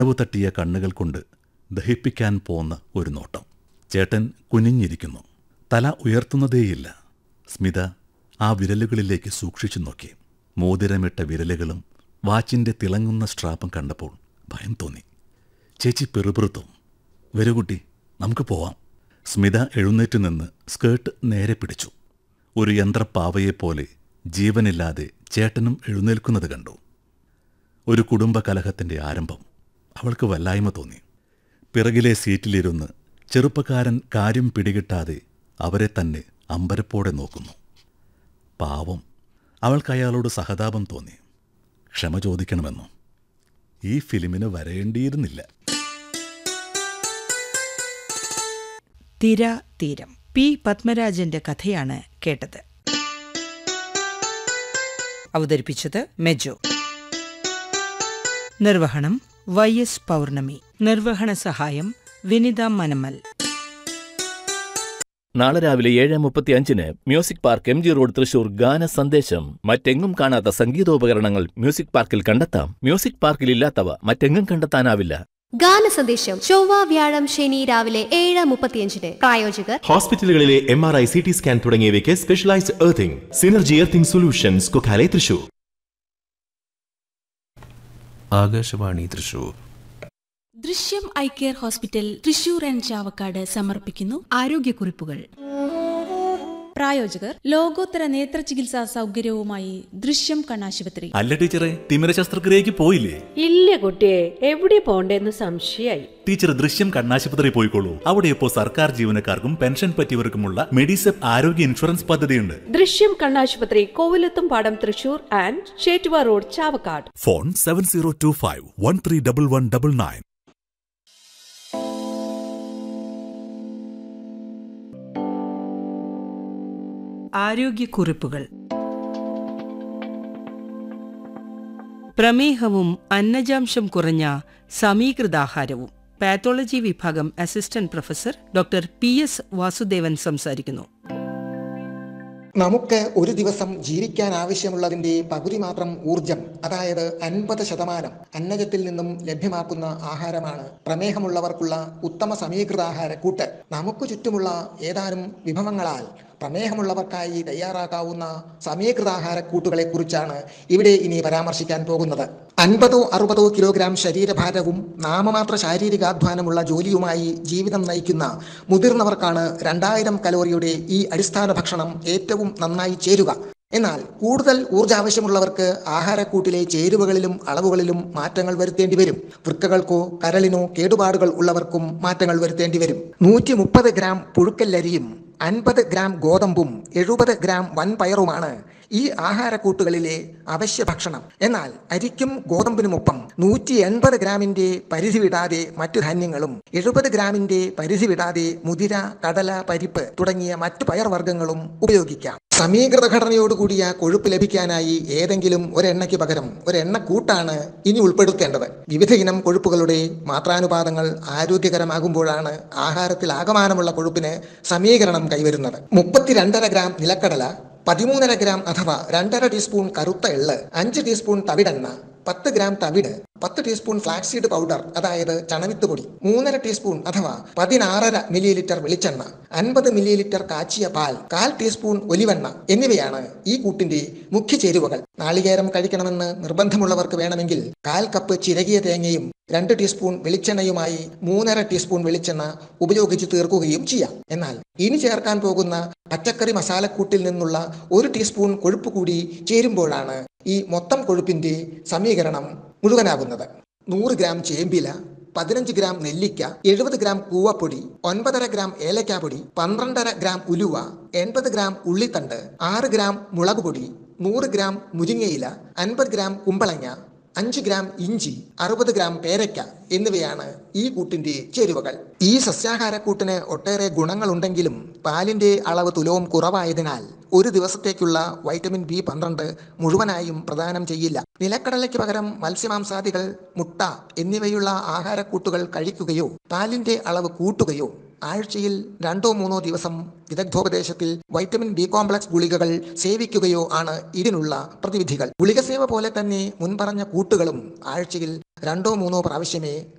നനവ് തട്ടിയ കണ്ണുകൾ കൊണ്ട് ദഹിപ്പിക്കാൻ പോന്ന ഒരു നോട്ടം ചേട്ടൻ കുനിഞ്ഞിരിക്കുന്നു തല ഉയർത്തുന്നതേയില്ല സ്മിത ആ വിരലുകളിലേക്ക് സൂക്ഷിച്ചു നോക്കി മോതിരമിട്ട വിരലുകളും വാച്ചിന്റെ തിളങ്ങുന്ന സ്ട്രാപ്പും കണ്ടപ്പോൾ ഭയം തോന്നി ചേച്ചി പെറുപിറുത്തു വരൂ കുട്ടി നമുക്ക് പോവാം സ്മിത എഴുന്നേറ്റ് നിന്ന് സ്കേർട്ട് നേരെ പിടിച്ചു ഒരു യന്ത്രപ്പാവയെപ്പോലെ ജീവനില്ലാതെ ചേട്ടനും എഴുന്നേൽക്കുന്നത് കണ്ടു ഒരു കുടുംബ കലഹത്തിന്റെ ആരംഭം അവൾക്ക് വല്ലായ്മ തോന്നി പിറകിലെ സീറ്റിലിരുന്ന് ചെറുപ്പക്കാരൻ കാര്യം പിടികിട്ടാതെ അവരെ തന്നെ അമ്പരപ്പോടെ നോക്കുന്നു പാവം അവൾക്ക് അയാളോട് സഹതാപം തോന്നി ക്ഷമ ചോദിക്കണമെന്നോ ഈ ഫിലിമിന് വരേണ്ടിയിരുന്നില്ല തിര തീരം പി പത്മരാജന്റെ കഥയാണ് കേട്ടത് അവതരിപ്പിച്ചത് മെജോ നിർവഹണം വൈ എസ് പൗർണമി നിർവഹണ സഹായം വിനിത മനമൽ നാളെ രാവിലെ ഏഴ് മുപ്പത്തി അഞ്ചിന് music park M G road Thrissur ഗാന സന്ദേശം മറ്റെങ്ങും കാണാത്ത സംഗീതോപകരണങ്ങൾ മ്യൂസിക് പാർക്കിൽ കണ്ടെത്താം മ്യൂസിക് പാർക്കിൽ ഇല്ലാത്തവ മറ്റെങ്ങും കണ്ടെത്താനാവില്ല ഗാന സന്ദേശം ചൊവ്വ വ്യാഴം ശനി രാവിലെ ഏഴ് മുപ്പത്തിയഞ്ചിന് പ്രായോജകർ ഹോസ്പിറ്റലുകളിലെ M R I C T scan തുടങ്ങിയവയ്ക്ക് specialised earthing synergy earthing solutions Kokkale Thrissur Akashvani Thrissur Drishyam eye care hospital Thrissur and Chavakkad സമർപ്പിക്കുന്നു ആരോഗ്യക്കുറിപ്പുകൾ പ്രായോജകർ ലോകോത്തര നേത്ര ചികിത്സാ സൗകര്യവുമായി ദൃശ്യം കണ്ണാശുപത്രി അല്ല ടീച്ചറെ തിമിര ശസ്ത്രക്രിയക്ക് പോയില്ലേ ഇല്ല കുട്ടിയെ എവിടെ പോണ്ടേന്ന് സംശയായി ടീച്ചർ ദൃശ്യം കണ്ണാശുപത്രി പോയിക്കോളൂ അവിടെ ഇപ്പോൾ സർക്കാർ ജീവനക്കാർക്കും പെൻഷൻ പറ്റിയവർക്കുമുള്ള മെഡിസെപ്പ് ആരോഗ്യ ഇൻഷുറൻസ് പദ്ധതിയുണ്ട് ദൃശ്യം കണ്ണാശുപത്രി കോവിലത്തും പാടം Thrissur and Chettuva road Chavakkad phone seven zero two five one three double one double nine ആരോഗ്യക്കുറിപ്പുകൾ പ്രമേഹവും അന്നജാംശം കുറഞ്ഞ സമീകൃതാഹാരവും പാത്തോളജി വിഭാഗം assistant professor doctor P S Vasudevan സംസാരിക്കുന്നു നമുക്ക് ഒരു ദിവസം ജീവിക്കാൻ ആവശ്യമുള്ളതിന്റെ പകുതി മാത്രം ഊർജം അതായത് അൻപത് ശതമാനം അന്നജത്തിൽ നിന്നും ലഭ്യമാക്കുന്ന ആഹാരമാണ് പ്രമേഹമുള്ളവർക്കുള്ള ഉത്തമ സമീകൃത ആഹാരക്കൂട്ട് നമുക്ക് ചുറ്റുമുള്ള ഏതാനും വിഭവങ്ങളാൽ പ്രമേഹമുള്ളവർക്കായി തയ്യാറാക്കാവുന്ന സമീകൃതാഹാരക്കൂട്ടുകളെ കുറിച്ചാണ് ഇവിടെ ഇനി പരാമർശിക്കാൻ പോകുന്നത് അൻപതോ അറുപതോ കിലോഗ്രാം ശരീരഭാരവും നാമമാത്ര ശാരീരികാധ്വാനമുള്ള ജോലിയുമായി ജീവിതം നയിക്കുന്ന മുതിർന്നവർക്കാണ് രണ്ടായിരം കലോറിയുടെ ഈ അടിസ്ഥാന ഭക്ഷണം ഏറ്റവും നന്നായി ചേരുക എന്നാൽ കൂടുതൽ ഊർജ്ജാവശ്യമുള്ളവർക്ക് ആഹാരക്കൂട്ടിലെ ചേരുവകളിലും അളവുകളിലും മാറ്റങ്ങൾ വരുത്തേണ്ടി വരും വൃക്കകൾക്കോ കരളിനോ കേടുപാടുകൾ ഉള്ളവർക്കും മാറ്റങ്ങൾ വരുത്തേണ്ടി വരും നൂറ്റി മുപ്പത് ഗ്രാം പുഴുക്കല്ലരിയും അൻപത് ഗ്രാം ഗോതമ്പും എഴുപത് ഗ്രാം വൻപയറുമാണ് ഈ ആഹാരക്കൂട്ടുകളിലെ അവശ്യ ഭക്ഷണം എന്നാൽ അരിക്കും ഗോതമ്പിനുമൊപ്പം നൂറ്റി എൺപത് ഗ്രാമിന്റെ പരിധി വിടാതെ മറ്റു ധാന്യങ്ങളും എഴുപത് ഗ്രാമിന്റെ പരിധി വിടാതെ മുതിര കടല പരിപ്പ് തുടങ്ങിയ മറ്റു പയർവർഗ്ഗങ്ങളും ഉപയോഗിക്കാം സമീകൃത ഘടനയോടുകൂടിയ കൊഴുപ്പ് ലഭിക്കാനായി ഏതെങ്കിലും ഒരെണ്ണയ്ക്ക് പകരം ഒരെണ്ണക്കൂട്ടാണ് ഇനി ഉൾപ്പെടുത്തേണ്ടത് വിവിധ ഇനം കൊഴുപ്പുകളുടെ മാത്രാനുപാതങ്ങൾ ആരോഗ്യകരമാകുമ്പോഴാണ് ആഹാരത്തിൽ ആകമാനമുള്ള കൊഴുപ്പിന് സമീകരണം കൈവരുന്നത് മുപ്പത്തിരണ്ടര ഗ്രാം നിലക്കടല പതിമൂന്നര ഗ്രാം അഥവാ രണ്ടര ടീസ്പൂൺ കറുത്ത എള്ള് അഞ്ച് ടീസ്പൂൺ തവിടെണ്ണ പത്ത് ഗ്രാം തവിട് പത്ത് ടീസ്പൂൺ ഫ്ലാക്സീഡ് പൗഡർ അതായത് ചണവിത്ത് പൊടി മൂന്നര ടീസ്പൂൺ അഥവാ പതിനാറര മില്ലി ലിറ്റർ വെളിച്ചെണ്ണ അൻപത് മില്ലി ലിറ്റർ കാച്ചിയ പാൽ കാൽ ടീസ്പൂൺ ഒലിവെണ്ണ എന്നിവയാണ് ഈ കൂട്ടിന്റെ മുഖ്യ ചേരുവകൾ നാളികേരം കഴിക്കണമെന്ന് നിർബന്ധമുള്ളവർക്ക് വേണമെങ്കിൽ കാൽ കപ്പ് ചിരകിയ തേങ്ങയും രണ്ട് ടീസ്പൂൺ വെളിച്ചെണ്ണയുമായി മൂന്നര ടീസ്പൂൺ വെളിച്ചെണ്ണ ഉപയോഗിച്ച് തീർക്കുകയും ചെയ്യാം എന്നാൽ ഇനി ചേർക്കാൻ പോകുന്ന പച്ചക്കറി മസാലക്കൂട്ടിൽ നിന്നുള്ള ഒരു ടീസ്പൂൺ കൊഴുപ്പ് കൂടി ചേരുമ്പോഴാണ് ഈ മൊത്തം കൊഴുപ്പിന്റെ സമീകരണം മുഴുവനാകുന്നത് നൂറ് ഗ്രാം ചേമ്പില പതിനഞ്ച് ഗ്രാം നെല്ലിക്ക എഴുപത് ഗ്രാം കൂവപ്പൊടി ഒൻപതര ഗ്രാം ഏലക്കാപ്പൊടി പന്ത്രണ്ടര ഗ്രാം ഉലുവ എൺപത് ഗ്രാം ഉള്ളിത്തണ്ട് ആറ് ഗ്രാം മുളക് പൊടി നൂറ് ഗ്രാം മുരിങ്ങയില അൻപത് ഗ്രാം കുമ്പളങ്ങ അഞ്ച് ഗ്രാം ഇഞ്ചി അറുപത് ഗ്രാം പേരയ്ക്ക എന്നിവയാണ് ഈ കൂട്ടിന്റെ ചേരുവകൾ ഈ സസ്യാഹാരക്കൂട്ടിന് ഒട്ടേറെ ഗുണങ്ങളുണ്ടെങ്കിലും പാലിന്റെ അളവ് തുലവും കുറവായതിനാൽ ഒരു ദിവസത്തേക്കുള്ള വൈറ്റമിൻ ബി പന്ത്രണ്ട് മുഴുവനായും പ്രദാനം ചെയ്യില്ല നിലക്കടലയ്ക്ക് പകരം മത്സ്യമാംസാദികൾ മുട്ട എന്നിവയുള്ള ആഹാരക്കൂട്ടുകൾ കഴിക്കുകയോ പാലിന്റെ അളവ് കൂട്ടുകയോ ആഴ്ചയിൽ രണ്ടോ മൂന്നോ ദിവസം വിദഗ്ധോപദേശത്തിൽ വൈറ്റമിൻ ബി കോംപ്ലക്സ് ഗുളികകൾ സേവിക്കുകയോ ആണ് ഇതിനുള്ള പ്രതിവിധികൾ ഗുളിക സേവ പോലെ തന്നെ മുൻപറഞ്ഞ കൂട്ടുകളും ആഴ്ചയിൽ രണ്ടോ മൂന്നോ പ്രാവശ്യമേ